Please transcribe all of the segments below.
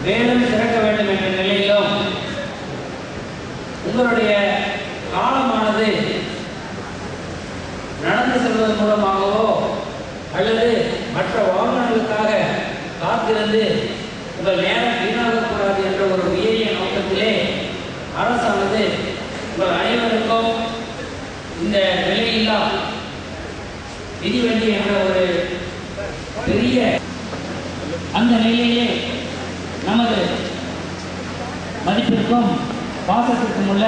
மேலும் சிறக்க வேண்டும் என்ற நிலையிலும் உங்களுடைய காலமானது நடந்து செல்வதன் மூலமாகவோ அல்லது மற்ற வாகனங்களுக்காக காத்திருந்து உங்கள் நேரம் வீணாகக்கூடாது என்ற ஒரு உயரிய நோக்கத்திலே அரசானது உங்கள் அனைவருக்கும் இந்த நிலையில்லா மிதிவண்டி என்ற ஒரு பெரிய அந்த நிலையிலே நமது மதிப்பிற்கும் பாசத்திற்கும் உள்ள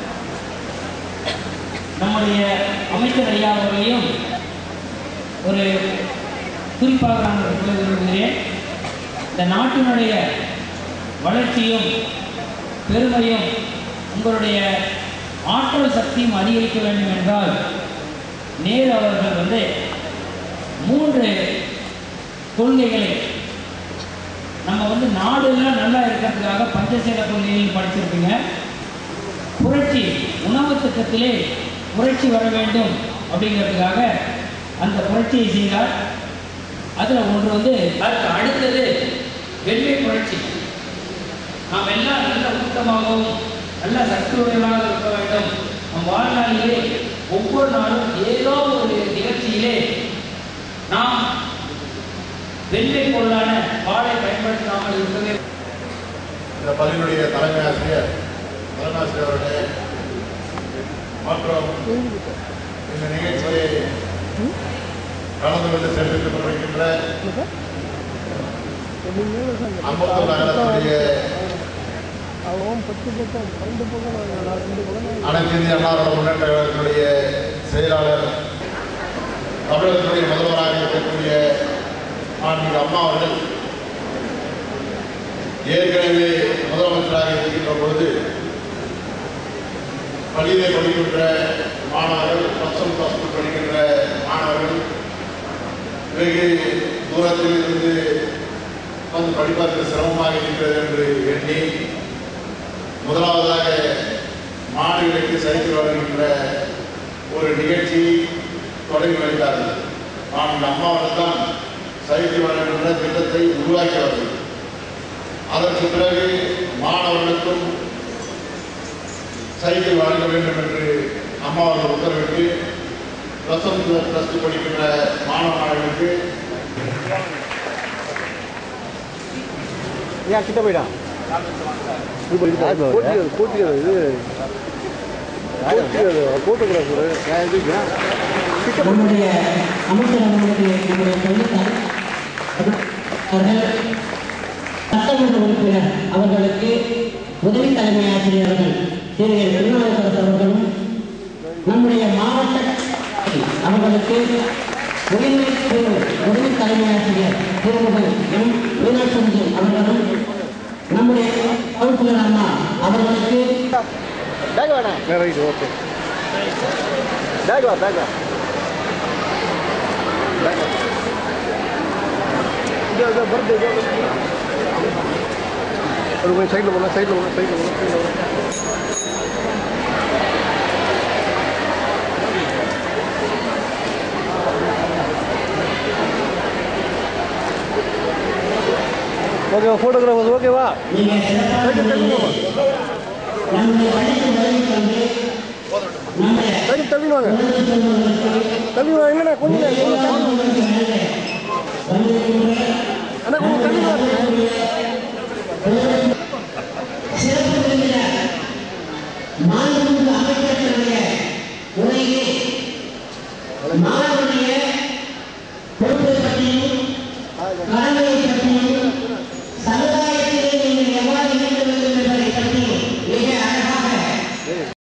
நம்முடைய அமைச்சர் ஐயா அவர்களையும் ஒரு குறிப்பாக நான் சொல்ல விரும்புகிறேன் இந்த நாட்டினுடைய வளர்ச்சியும் பெருமையும் உங்களுடைய ஆற்றல் சக்தியும் அதிகரிக்க வேண்டும் என்றால் நேரு அவர்கள் வந்து மூன்று கொள்கைகளை நம்ம வந்து நாடுலாம் நல்லா இருக்கிறதுக்காக பஞ்சசீல கொள்கையில் படிச்சிருப்பீங்க புரட்சி உணவு திட்டத்திலே புரட்சி வர வேண்டும் அப்படிங்கிறதுக்காக அந்த புரட்சியை செய்தார் அதில் ஒன்று வந்து அதுக்கு அடுத்தது வெண்மை புரட்சி நாம் எல்லாம் நல்ல ஊக்கமாகவும் நல்ல சக்தியுடையவராக இருக்க வேண்டும் நம் வாழ்நாளிலே ஒவ்வொரு நாளும் ஏதோ ஒரு நிகழ்ச்சியிலே நாம் வெண்மை பொருளான வாழை பயன்படுத்தாமல் இருக்கவே இந்த பள்ளியினுடைய தலைமை ஆசிரியர் தலைமை ஆசிரியர் அவர்களே மற்றும் இந்த நிகழ்ச்சியை கலந்து கொண்டு சிறப்பித்துக் கொண்டிருக்கின்ற அம்பத்தூர் நகரத்துடைய அனைத்து இந்திய அன்னாரோட முன்னேற்ற கழகத்தினுடைய செயலாளர் தமிழகத்தினுடைய முதல்வராக இருக்கக்கூடிய மாண்புமிகு அம்மா அவர்கள் ஏற்கனவே முதலமைச்சராக இருக்கின்ற பொழுது பள்ளியிலே படிக்கின்ற மாணவர்கள் ப்ளஸ் ஒன் ப்ளஸ் டூ படிக்கின்ற மாணவர்கள் வெகு தூரத்தில் இருந்து வந்து படிப்பதற்கு சிரமமாக இருக்கிறது என்று எண்ணி முதலாவதாக மாணவிகளுக்கு சைக்கிள் வழங்குகின்ற ஒரு நிகழ்ச்சி தொடங்கி வைத்தார்கள் நான் அம்மா அவர்கள் தான் சைக்கிள் வழங்குகின்ற திட்டத்தை உருவாக்கியவர்கள் அதற்கு பிறகு மாணவர்களுக்கும் சைக்கிள் வழங்க வேண்டும் என்று அம்மா அவர்கள் உத்தரவிட்டு ப்ளஸ் ஒன் ப்ளஸ் டூ படிக்கின்ற மாணவ மாணவர்களுக்கு ஏன் கிட்ட போயிடா போட்டிக்கிறது போட்டிக்கிறது இது போட்டிக்கிறது போட்டோகிராஃபர் நம்முடைய அமைச்சர் அவர்களுக்கு நம்முடைய சொல்லித்தார் அவர்கள் சட்டமன்ற உறுப்பினர் அவர்களுக்கு உதவி தலைமை ஆசிரியர் அவர்கள் திரு திருநாவுக்கரசு அவர்களும் நம்முடைய மாவட்ட அவர்களுக்கு உரிமை குழு உதவி தலைமை ஆசிரியர் திருமதி எம் மீனாட்சி அவர்களும் நம்முடைய கவுன்சிலர் அம்மா அவர்களுக்கு பேக் வேணாம் ரைட் ஓகே பேக் வா பேக் வா ஒரு கொஞ்சம் சைடில் போகலாம் சைடில் போகலாம் சைடில் போகலாம் சைடில் போகலாம் ஓகேவா ஃபோட்டோகிராஃபர்ஸ் ஓகேவா நீங்க சிறப்பாக நம்முடைய பள்ளிக்கு வருகை தந்து நம்முடைய தள்ளி தள்ளி வாங்க தள்ளி வாங்க இல்லைண்ணா கொஞ்சம் நேரம் அண்ணா கொஞ்சம் தள்ளி வாங்க சிறப்பு விருந்தினர் மாண்புமிகு அமைச்சர்களுடைய உரையை மாணவனுடைய பொறுப்பை பற்றியும் கடமையை பற்றியும்